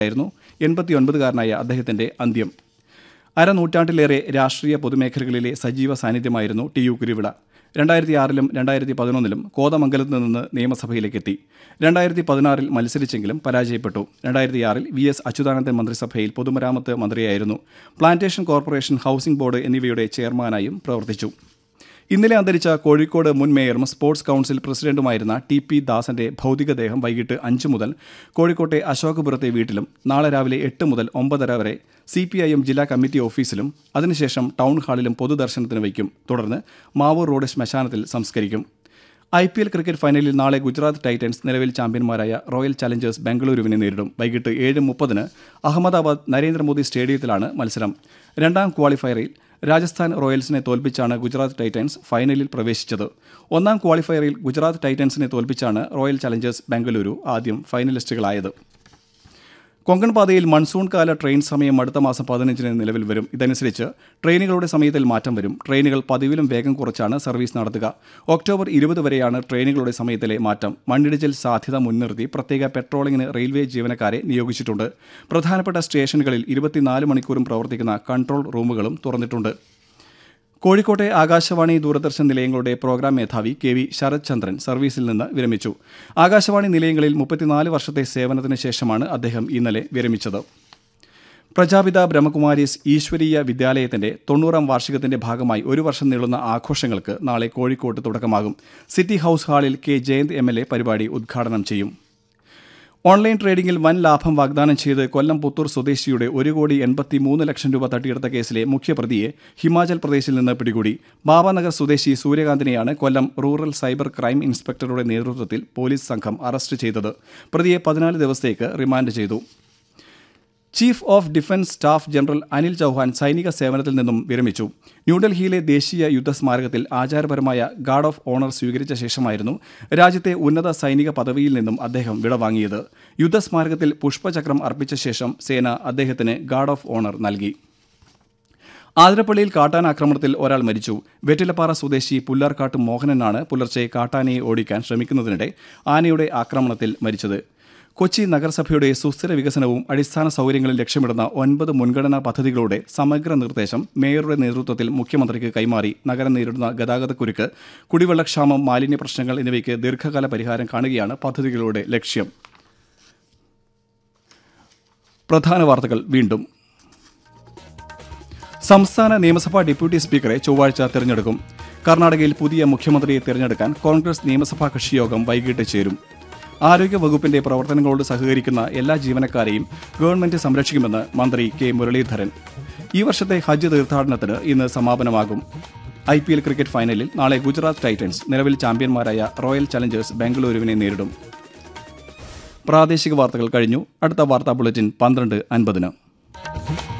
ആയിരുന്നു എൺപത്തിയൊൻപതുകാരനായ അദ്ദേഹത്തിന്റെ അന്ത്യം അരനൂറ്റാണ്ടിലേറെ രാഷ്ട്രീയ പൊതുമേഖലകളിലെ സജീവ സാന്നിധ്യമായിരുന്നു ടി യു കുരുവിള രണ്ടായിരത്തി ആറിലും രണ്ടായിരത്തി പതിനൊന്നിലും കോതമംഗലത്ത് നിന്ന് നിയമസഭയിലേക്കെത്തി രണ്ടായിരത്തി പതിനാറിൽ മത്സരിച്ചെങ്കിലും പരാജയപ്പെട്ടു രണ്ടായിരത്തി ആറിൽ വി എസ് അച്യുതാനന്ദൻ മന്ത്രിസഭയിൽ പൊതുമരാമത്ത് മന്ത്രിയായിരുന്നു പ്ലാന്റേഷൻ കോർപ്പറേഷൻ ഹൌസിംഗ് ബോർഡ് എന്നിവയുടെ ചെയർമാനായും പ്രവർത്തിച്ചു ഇന്നലെ അന്തരിച്ച കോഴിക്കോട് മുൻ മേയറും സ്പോർട്സ് കൌൺസിൽ പ്രസിഡന്റുമായിരുന്ന ടി പി ദാസന്റെ ഭൗതികദേഹം വൈകിട്ട് അഞ്ച് മുതൽ കോഴിക്കോട്ടെ അശോകപുരത്തെ വീട്ടിലും നാളെ രാവിലെ എട്ട് മുതൽ ഒമ്പതര വരെ സി പി ഐ എം ജില്ലാ കമ്മിറ്റി ഓഫീസിലും അതിനുശേഷം ടൗൺ ഹാളിലും പൊതുദർശനത്തിന് വയ്ക്കും തുടർന്ന് മാവൂർ റോഡ് ശ്മശാനത്തിൽ സംസ്കരിക്കും ഐ പി എൽ ക്രിക്കറ്റ് ഫൈനലിൽ നാളെ ഗുജറാത്ത് ടൈറ്റൻസ് നിലവിൽ ചാമ്പ്യന്മാരായ റോയൽ ചലഞ്ചേഴ്സ് ബംഗളൂരുവിനെ നേരിടും വൈകിട്ട് ഏഴ് മുപ്പതിന് അഹമ്മദാബാദ് നരേന്ദ്രമോദി സ്റ്റേഡിയത്തിലാണ് മത്സരം രണ്ടാം ക്വാളിഫയറിൽ രാജസ്ഥാൻ റോയൽസിനെ തോൽപ്പിച്ചാണ് ഗുജറാത്ത് ടൈറ്റൻസ് ഫൈനലിൽ പ്രവേശിച്ചത് ഒന്നാം ക്വാളിഫയറിൽ ഗുജറാത്ത് ടൈറ്റൻസിനെ തോൽപ്പിച്ചാണ് റോയൽ ചലഞ്ചേഴ്സ് ബംഗളൂരു ആദ്യം ഫൈനലിസ്റ്റുകളായത് കൊങ്കൺ പാതയിൽ മൺസൂൺ കാല ട്രെയിൻ സമയം അടുത്ത മാസം പതിനഞ്ചിന് നിലവിൽ വരും ഇതനുസരിച്ച് ട്രെയിനുകളുടെ സമയത്തിൽ മാറ്റം വരും ട്രെയിനുകൾ പതിവിലും വേഗം കുറച്ചാണ് സർവീസ് നടത്തുക ഒക്ടോബർ ഇരുപത് വരെയാണ് ട്രെയിനുകളുടെ സമയത്തിലെ മാറ്റം മണ്ണിടിച്ചിൽ സാധ്യത മുൻനിർത്തി പ്രത്യേക പെട്രോളിംഗിന് റെയിൽവേ ജീവനക്കാരെ നിയോഗിച്ചിട്ടുണ്ട് പ്രധാനപ്പെട്ട സ്റ്റേഷനുകളിൽ ഇരുപത്തിനാല് മണിക്കൂറും പ്രവർത്തിക്കുന്ന കൺട്രോൾ റൂമുകളും തുറന്നിട്ടുണ്ട് കോഴിക്കോട്ടെ ആകാശവാണി ദൂരദർശൻ നിലയങ്ങളുടെ പ്രോഗ്രാം മേധാവി കെ വി ശരത് ചന്ദ്രൻ സർവീസിൽ നിന്ന് വിരമിച്ചു ആകാശവാണി നിലയങ്ങളിൽ മുപ്പത്തിനാല് വർഷത്തെ സേവനത്തിന് ശേഷമാണ് അദ്ദേഹം ഇന്നലെ വിരമിച്ചത് പ്രജാപിത ബ്രഹ്മകുമാരീസ് ഈശ്വരീയ വിദ്യാലയത്തിന്റെ തൊണ്ണൂറാം വാർഷികത്തിന്റെ ഭാഗമായി ഒരു വർഷം നീളുന്ന ആഘോഷങ്ങൾക്ക് നാളെ കോഴിക്കോട്ട് തുടക്കമാകും സിറ്റി ഹൌസ് ഹാളിൽ കെ ജയന്ത് എം പരിപാടി ഉദ്ഘാടനം ചെയ്യും ഓൺലൈൻ ട്രേഡിംഗിൽ വൻ ലാഭം വാഗ്ദാനം ചെയ്ത് കൊല്ലം പുത്തൂർ സ്വദേശിയുടെ ഒരു കോടി എൺപത്തി മൂന്ന് ലക്ഷം രൂപ തട്ടിയെടുത്ത കേസിലെ മുഖ്യപ്രതിയെ ഹിമാചൽ പ്രദേശിൽ നിന്ന് പിടികൂടി ബാബാനഗർ സ്വദേശി സൂര്യകാന്തിനെയാണ് കൊല്ലം റൂറൽ സൈബർ ക്രൈം ഇൻസ്പെക്ടറുടെ നേതൃത്വത്തിൽ പോലീസ് സംഘം അറസ്റ്റ് ചെയ്തത് പ്രതിയെ പതിനാല് ദിവസത്തേക്ക് റിമാൻഡ് ചെയ്തു chief of defence staff general Anil Chauhan സൈനിക സേവനത്തിൽ നിന്നും വിരമിച്ചു ന്യൂഡൽഹിയിലെ ദേശീയ യുദ്ധസ്മാരകത്തിൽ ആചാരപരമായ ഗാർഡ് ഓഫ് ഓണർ സ്വീകരിച്ച ശേഷമായിരുന്നു രാജ്യത്തെ ഉന്നത സൈനിക പദവിയിൽ നിന്നും അദ്ദേഹം വിടവാങ്ങിയത് യുദ്ധസ്മാരകത്തിൽ പുഷ്പചക്രം അർപ്പിച്ച ശേഷം സേന അദ്ദേഹത്തിന് ഗാർഡ് ഓഫ് ഓണർ നൽകി ആതിരപ്പള്ളിയിൽ കാട്ടാൻ ആക്രമണത്തിൽ ഒരാൾ മരിച്ചു വെറ്റിലപ്പാറ സ്വദേശി പുല്ലാർക്കാട്ട് മോഹനനാണ് പുലർച്ചെ കാട്ടാനയെ ഓടിക്കാൻ ശ്രമിക്കുന്നതിനിടെ ആനയുടെ ആക്രമണത്തിൽ മരിച്ചത് കൊച്ചി നഗരസഭയുടെ സുസ്ഥിര വികസനവും അടിസ്ഥാന സൗകര്യങ്ങളും ലക്ഷ്യമിടുന്ന ഒൻപത് മുൻഗണനാ പദ്ധതികളുടെ സമഗ്ര നിർദ്ദേശം മേയറുടെ നേതൃത്വത്തിൽ മുഖ്യമന്ത്രിക്ക് കൈമാറി നഗരം നേരിടുന്ന ഗതാഗതക്കുരുക്ക് കുടിവെള്ളക്ഷാമം മാലിന്യ പ്രശ്നങ്ങൾ എന്നിവയ്ക്ക് ദീർഘകാല പരിഹാരം കാണുകയാണ് പദ്ധതികളുടെ ലക്ഷ്യം പ്രധാന വാർത്തകൾ വീണ്ടും സംസ്ഥാന നിയമസഭാ ഡെപ്യൂട്ടി സ്പീക്കറെ ചൊവ്വാഴ്ച തിരഞ്ഞെടുക്കും കർണാടകയിൽ പുതിയ മുഖ്യമന്ത്രിയെ തിരഞ്ഞെടുക്കാൻ കോൺഗ്രസ് നിയമസഭാ കക്ഷിയോഗം വൈകിട്ട് ചേരും ആരോഗ്യ വകുപ്പിന്റെ പ്രവർത്തനങ്ങളോട് സഹകരിക്കുന്ന എല്ലാ ജീവനക്കാരെയും ഗവൺമെന്റ് സംരക്ഷിക്കുമെന്ന് മന്ത്രി കെ മുരളീധരൻ ഈ വർഷത്തെ ഹജ്ജ് തീർത്ഥാടനത്തിന് ഇന്ന് സമാപനമാകും ഐ പി എൽ ക്രിക്കറ്റ് ഫൈനലിൽ നാളെ ഗുജറാത്ത് ടൈറ്റൻസ് നിലവിൽ ചാമ്പ്യന്മാരായ റോയൽ ചലഞ്ചേഴ്സ് ബംഗളൂരുവിനെ നേരിടും പ്രാദേശിക വാർത്തകൾ കഴിഞ്ഞു അടുത്ത വാർത്താ ബുള്ളറ്റിൻ പന്ത്രണ്ട് അൻപതിന്